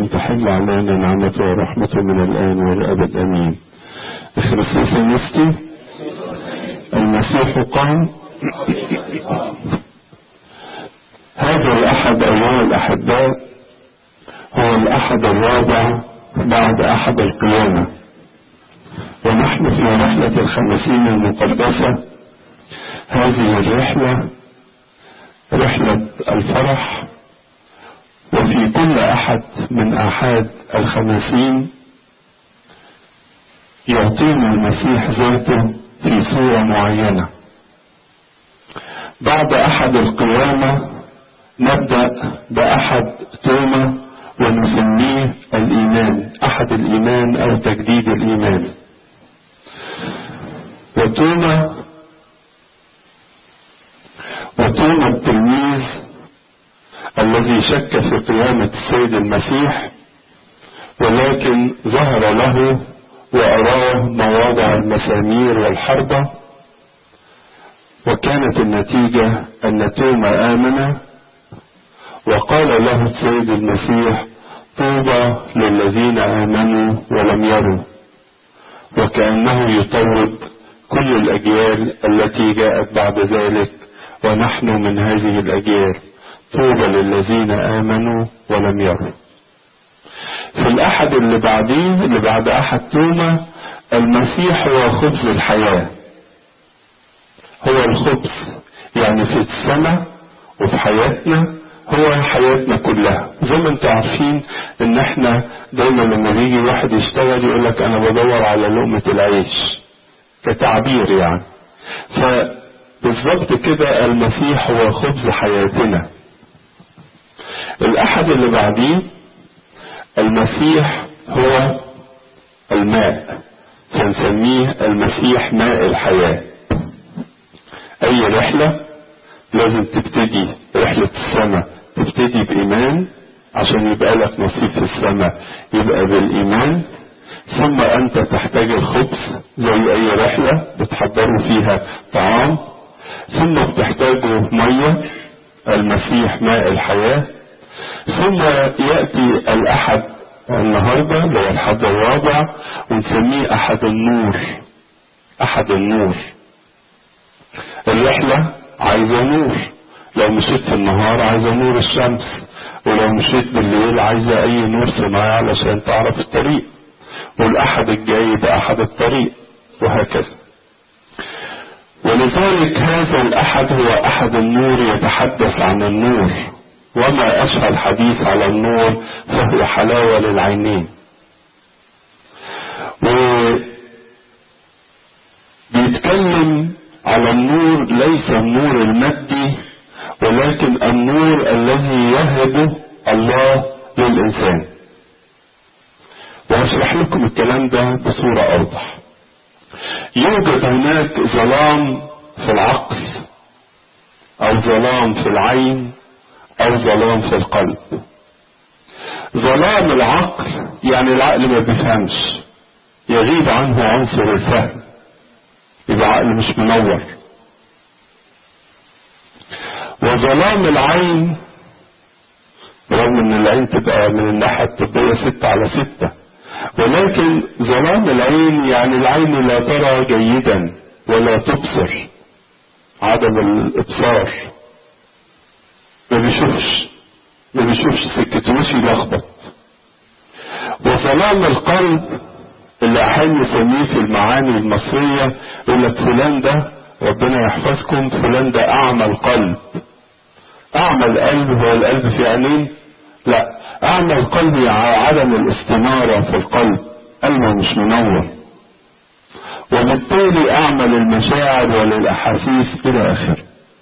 وتحل علينا نعمته ورحمته من الآن والأبد أمين خريستوس نستي المسيح قام هذا الأحد أيها الأحباء هو الأحد الرابع بعد أحد القيامة ونحن في رحلة الخمسين المقدسة هذه الرحلة رحلة الفرح وفي كل أحد من أحد الخمسين يعطينا المسيح ذاته في صورة معينة بعد أحد القيامة نبدأ بأحد توما ونسميه الإيمان أحد الإيمان أو تجديد الإيمان وتوما وتوما التلميذ الذي شك في قيامة السيد المسيح ولكن ظهر له وأراه مواضع المسامير والحربة وكانت النتيجة أن توما آمن وقال له السيد المسيح طوبى للذين آمنوا ولم يروا وكأنه يطوب كل الأجيال التي جاءت بعد ذلك ونحن من هذه الأجيال طوبى للذين آمنوا ولم يروا في الأحد اللي بعديه اللي بعد أحد توما المسيح هو خبز الحياة هو الخبز يعني في السماء وفي حياتنا هو حياتنا كلها زي ما انتم عارفين ان احنا دايما لما بيجي واحد يشتغل يقول لك انا بدور على لقمة العيش كتعبير يعني فبالظبط كده المسيح هو خبز حياتنا الاحد اللي بعديه المسيح هو الماء فنسميه المسيح ماء الحياة اي رحلة لازم تبتدي رحلة السماء تبتدي بإيمان عشان يبقى لك نصيب في السماء يبقى بالإيمان ثم أنت تحتاج الخبز زي أي رحلة بتحضروا فيها طعام ثم بتحتاجوا مية المسيح ماء الحياة ثم يأتي الأحد النهاردة اللي هو الحد الرابع ونسميه أحد النور أحد النور الرحلة عايزة نور لو مشيت في النهار عايزة نور الشمس ولو مشيت بالليل عايزة أي نور صناعي علشان تعرف الطريق والأحد الجاي ده أحد الطريق وهكذا ولذلك هذا الأحد هو أحد النور يتحدث عن النور وما أشهى الحديث على النور فهو حلاوة للعينين وبيتكلم على النور ليس النور المادي ولكن النور الذي يهبه الله للإنسان وهشرح لكم الكلام ده بصورة أوضح يوجد هناك ظلام في العقل أو ظلام في العين أو ظلام في القلب ظلام العقل يعني العقل ما بيفهمش يغيب عنه عنصر الفهم يبقى عقل مش منور وظلام العين رغم ان العين تبقى من الناحية الطبية ستة على ستة ولكن ظلام العين يعني العين لا ترى جيدا ولا تبصر عدم الابصار ما بيشوفش ما بيشوفش سكته مش يلخبط وظلام القلب اللي احيانا نسميه في المعاني المصرية يقول لك فلان ده ربنا يحفظكم فلان ده اعمى القلب اعمى القلب هو القلب في عينين لا اعمى القلب عدم الاستنارة في القلب قلبه مش منور وبالتالي اعمل المشاعر وللاحاسيس الى اخره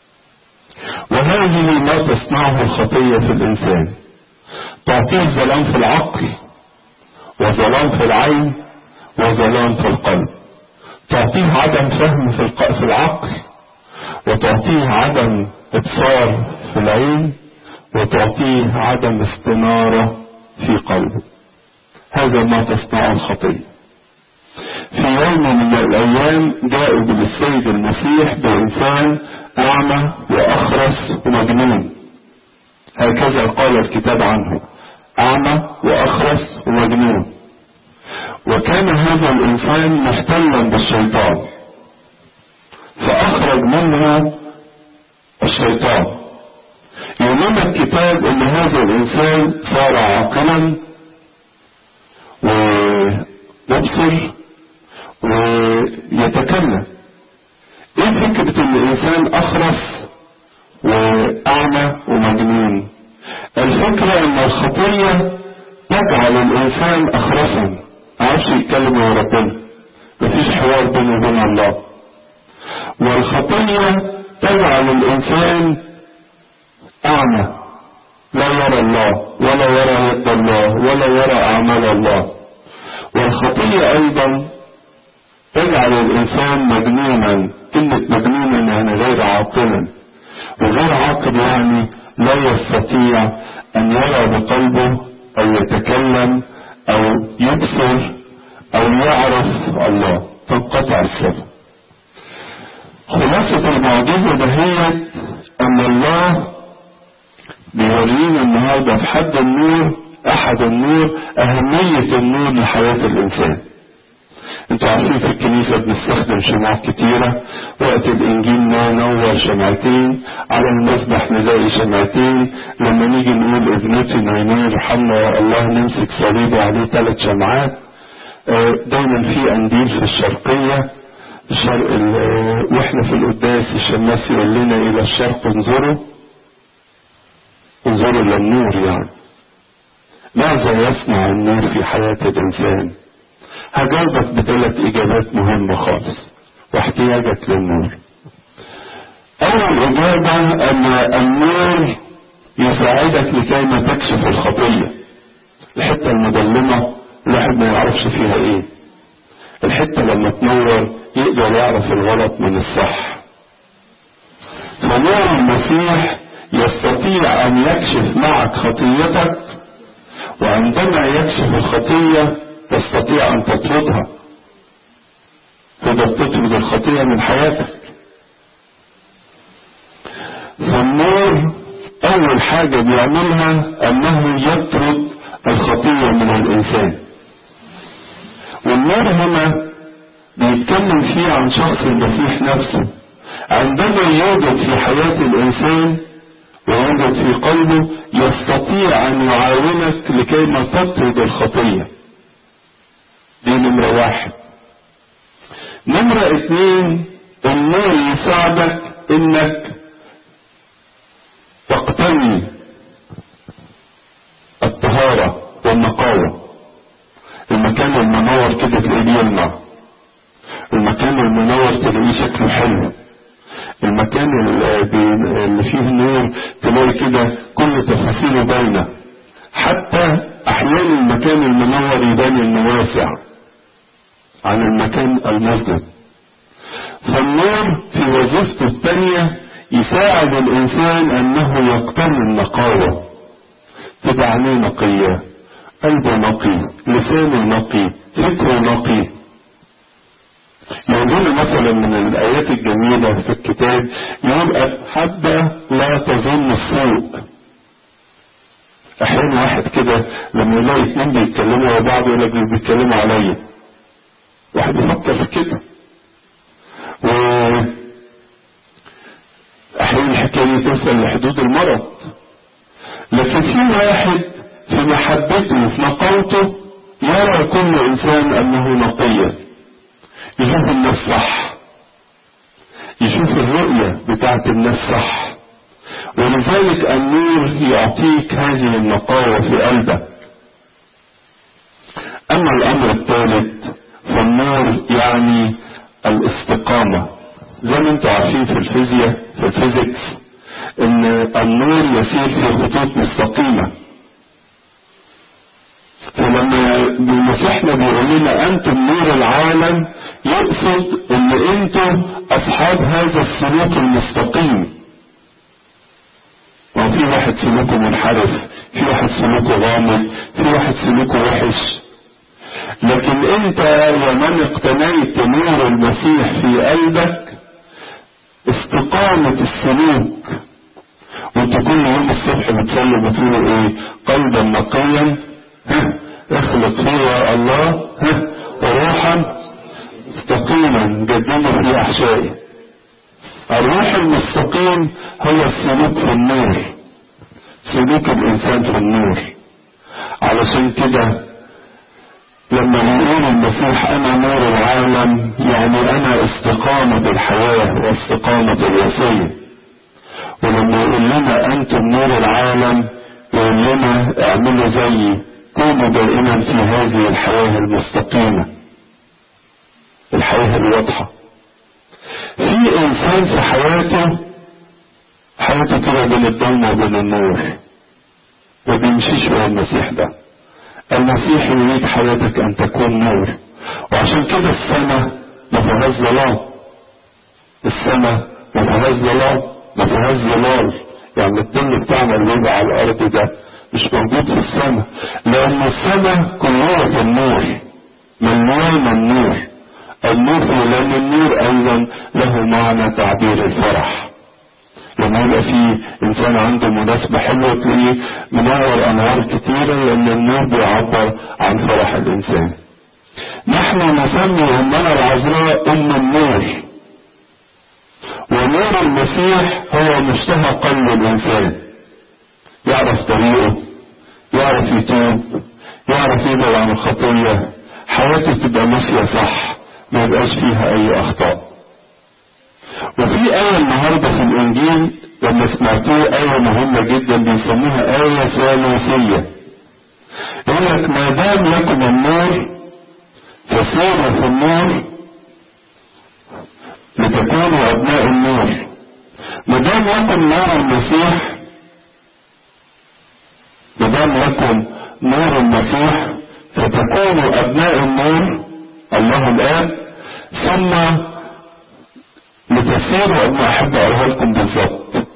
وهذه ما تصنعه الخطية في الانسان تعطيه ظلام في العقل وظلام في العين وظلام في القلب تعطيه عدم فهم في, الق... في العقل وتعطيه عدم ابصار في العين وتعطيه عدم استنارة في قلبه هذا ما تصنعه الخطية في يوم من الأيام جاءوا بالسيد المسيح بإنسان أعمى وأخرس ومجنون هكذا قال الكتاب عنه أعمى وأخرس ومجنون وكان هذا الإنسان محتلا بالشيطان فأخرج منه الشيطان يقول الكتاب ان هذا الانسان صار عاقلا ومبصر ويتكلم ايه فكرة ان الانسان اخرس واعمى ومجنون الفكرة ان الخطية تجعل الانسان اخرسا معرفش يتكلم مع ربنا مفيش حوار بينه وبين الله والخطية تجعل الانسان اعمى لا يرى الله ولا يرى يد الله ولا يرى اعمال الله والخطية ايضا تجعل الانسان مجنونا كلمة مجنونا يعني غير عاقلا وغير عاقل يعني لا يستطيع ان يرى بقلبه او يتكلم او يبصر او يعرف الله تنقطع السبب خلاصة المعجزة دهيت ان الله بيورينا النهارده في حد النور احد النور اهمية النور لحياة الانسان انتوا عارفين في الكنيسة بنستخدم شموع كتيرة وقت الانجيل ننور شمعتين على المسبح نلاقي شمعتين لما نيجي نقول ابنتي نينير رحمنا الله نمسك صليبه عليه ثلاث شمعات دايما في قنديل في الشرقية الشرق واحنا في القداس الشماس يقول لنا الى الشرق انظروا انظروا للنور يعني ماذا يصنع النور في حياة الانسان هجاوبك بثلاث اجابات مهمة خالص واحتياجك للنور اول اجابة ان النور يساعدك لكي ما تكشف الخطية الحتة المظلمة الواحد ما يعرفش فيها ايه الحتة لما تنور يقدر يعرف الغلط من الصح فنور المسيح يستطيع ان يكشف معك خطيتك وعندما يكشف الخطية تستطيع ان تطردها تقدر تطرد الخطية من حياتك فالنور اول حاجة بيعملها انه يطرد الخطية من الانسان والنور هنا بيتكلم فيه عن شخص المسيح نفسه عندما يوجد في حياة الانسان ويوجد في قلبه يستطيع ان يعاونك لكي ما تطرد الخطية دي نمرة واحد نمرة اتنين النور يساعدك انك تقتني الطهارة والنقاوة المكان المنور كده تلاقيه بيلمع المكان المنور تلاقيه شكله حلو المكان اللي فيه النور تلاقي كده كل تفاصيله باينة حتى احيانا المكان المنور يبان انه واسع عن المكان المظلم فالنور في وظيفته الثانية يساعد الانسان انه يقتني النقاوة تبقى عينيه نقية قلبه نقي لسانه نقي فكره نقي يقول مثلا من الآيات الجميلة في الكتاب يقول حتى لا تظن السوء أحيانا واحد كده لما يلاقي اتنين بيتكلموا مع بعض يقول لك بيتكلموا عليا واحد يفكر في كده و أحيانا الحكاية دي توصل لحدود المرض لكن في واحد في محبته وفي نقاوته يرى كل إنسان أنه نقيا يشوف الناس صح يشوف الرؤية بتاعت الناس صح ولذلك النور يعطيك هذه النقاوة في قلبك أما الأمر الثالث فالنور يعني الاستقامة زي ما انتم عارفين في الفيزياء في الفيزيكس ان النور يسير في خطوط مستقيمة فلما مسيحنا بيقول لنا انتم نور العالم يقصد ان انتم اصحاب هذا السلوك المستقيم وفي واحد سلوكه منحرف في واحد سلوكه غامض في واحد سلوكه وحش لكن انت ومن اقتنيت نور المسيح في قلبك استقامة السلوك وانت كل يوم الصبح بتصلي بتقولوا ايه قلبا نقيا ها اخلق فيا الله ها وروحا مستقيما جددوا في احشائي الروح المستقيم هو السلوك في النور سلوك الانسان في النور علشان كده لما يقول المسيح انا نور العالم يعني انا استقامة الحياة واستقامة الوصية ولما يقول لنا انتم نور العالم يقول لنا اعملوا زيي كونوا دائما في هذه الحياة المستقيمة الحياة الواضحة في انسان في حياته حياته كده بين الضلمة وبين النور ما بيمشيش ورا المسيح ده المسيح يريد حياتك ان تكون نور وعشان كده السماء ما فيهاش ظلام السماء ما فيهاش ظلام ما فيهاش ظلال يعني الظل بتاعنا اللي يبقى على الارض ده مش موجود في السماء لان السماء كلها النور مليانه النور النور لان النور ايضا له معنى تعبير الفرح لما يبقى في انسان عنده مناسبة حلوة تلاقيه منور انوار كتيرة لان النور بيعبر عن فرح الانسان نحن نسمي امنا العذراء ام النور ونور المسيح هو مشتهى قلب الانسان يعرف طريقه يعرف يتوب يعرف يبعد عن الخطية حياته تبقى ماشية صح ما يبقاش فيها اي اخطاء وفي آية النهاردة في الإنجيل لما سمعتوه آية مهمة جدا بيسموها آية ثالوثية يقول لك ما دام لكم النور فسيروا في النور لتكونوا أبناء النور ما دام لكم نور المسيح ما دام لكم نور المسيح فتكونوا أبناء النور الله الآب ثم لتفسير وما احب اقولها لكم بالظبط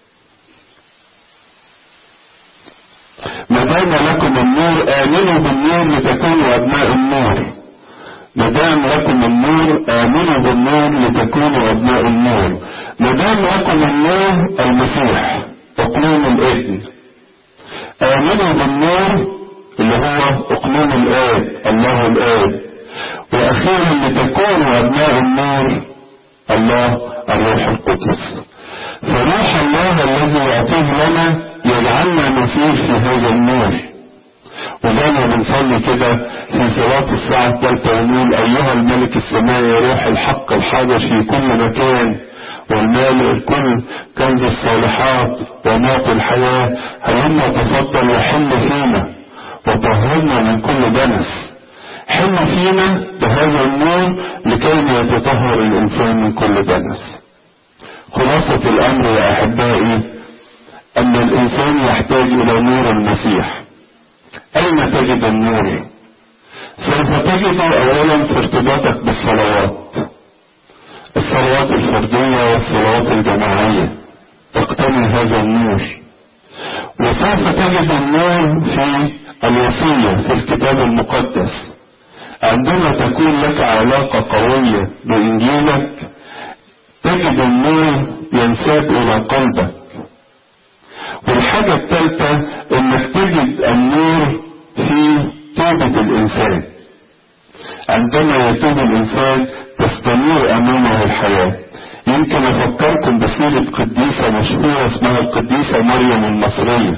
ما دام لكم النور امنوا بالنور لتكونوا ابناء النور ما دام لكم النور امنوا بالنور لتكونوا ابناء النور ما دام لكم النور المسيح اقنون الابن امنوا بالنور اللي هو اقنون الاب الله الاب واخيرا لتكونوا ابناء النور الله الروح القدس فروح الله الذي يعطيه لنا يجعلنا نسير في هذا النور وزي ما بنصلي كده في صلاة الساعة الثالثة ونقول أيها الملك السماوي روح الحق الحاضر في كل مكان والمال الكل كنز الصالحات وموت الحياة هلما تفضل وحل فينا وطهرنا من كل دنس حل فينا بهذا النور لكي يتطهر الانسان من كل دنس خلاصة الامر يا احبائي ان الانسان يحتاج الى نور المسيح اين تجد النور سوف تجده اولا في ارتباطك بالصلوات الصلوات الفردية والصلوات الجماعية تقتني هذا النور وسوف تجد النور في الوصية في الكتاب المقدس عندما تكون لك علاقة قوية بإنجيلك تجد النور ينساب إلى قلبك والحاجة الثالثة إنك تجد النور في توبة الإنسان عندما يتوب الإنسان تستمر أمامه الحياة يمكن أفكركم بسيرة قديسة مشهورة اسمها القديسة مريم المصرية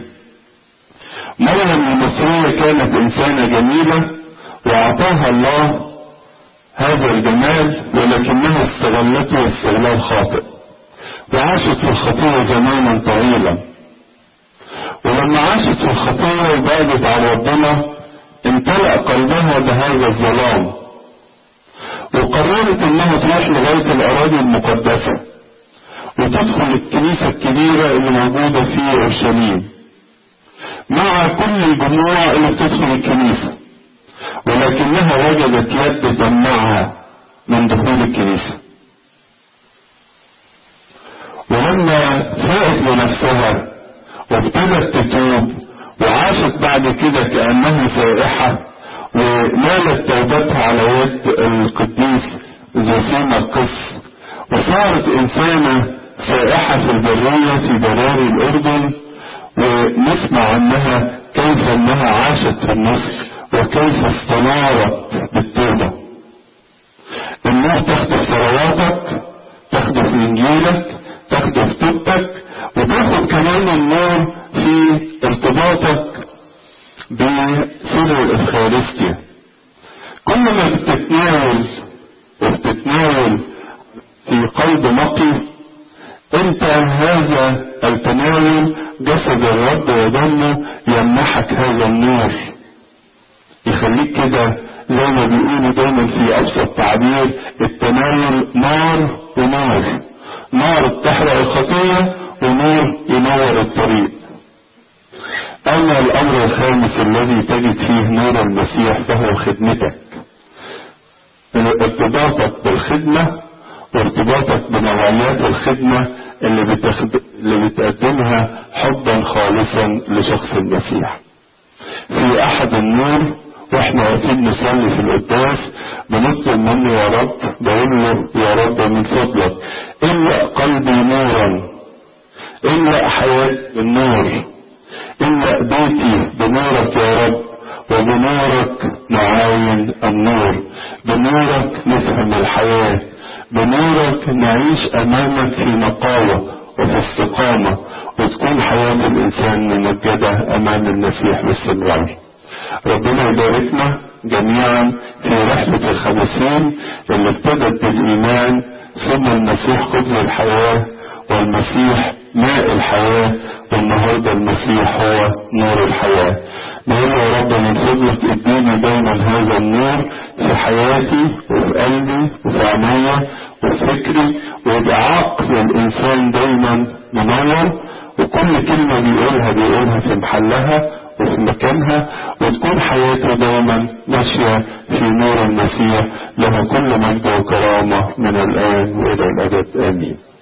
مريم المصرية كانت إنسانة جميلة وأعطاها الله هذا الجمال ولكنها استغلته استغلال خاطئ وعاشت في الخطية زمانا طويلا ولما عاشت في الخطية وبعدت عن ربنا امتلأ قلبها بهذا الظلام وقررت انها تروح لغاية الاراضي المقدسة وتدخل الكنيسة الكبيرة اللي موجودة في اورشليم مع كل الجموع اللي بتدخل الكنيسة ولكنها وجدت يد تمنعها من دخول الكنيسة ولما فاقت لنفسها وابتدت تتوب وعاشت بعد كده كأنها سائحة ونالت توبتها على يد القديس زوسيما القس وصارت إنسانة سائحة في البرية في براري الأردن ونسمع عنها كيف أنها عاشت في النصر وكيف استنارت بالتوبة النور تاخده في ثرواتك تاخده في إنجيلك تاخده في توبتك وتاخد كمان النور في ارتباطك بسر الإفخارستيا كل ما بتتناول وبتتناول في قلب نقي انت هذا التناول جسد الرب ودمه يمنحك هذا النور يخليك كده زي ما بيقولوا دايما في ابسط تعبير التناول نار ونار نار تحرق الخطيه ونور ينور الطريق اما الامر الخامس الذي تجد فيه نور المسيح فهو خدمتك ارتباطك بالخدمه وارتباطك بنوعيات الخدمه اللي, بتخد... اللي بتقدمها حبا خالصا لشخص المسيح في احد النور واحنا واقفين نصلي في القداس بنطلب منه يا رب بقول له يا رب من فضلك املأ قلبي نورا املأ حياتي بالنور املأ بيتي بنورك يا رب وبنورك نعاين النور بنورك نفهم الحياة بنورك نعيش امامك في نقاوة وفي استقامة وتكون حياة الانسان ممجدة امام المسيح باستمرار ربنا يباركنا جميعا في رحلة الخمسين اللي ابتدت بالإيمان ثم المسيح خبز الحياة والمسيح ماء الحياة والنهاردة المسيح هو نور الحياة نقول يا رب من فضلك اديني دايما هذا النور في حياتي وفي قلبي وفي عينيا وفي فكري ويبقى عقل الانسان دايما منور وكل كلمة بيقولها بيقولها في محلها وفي مكانها وتكون حياته دايما ماشية في نور المسيح له كل مجد وكرامة من الآن وإلى الأبد آمين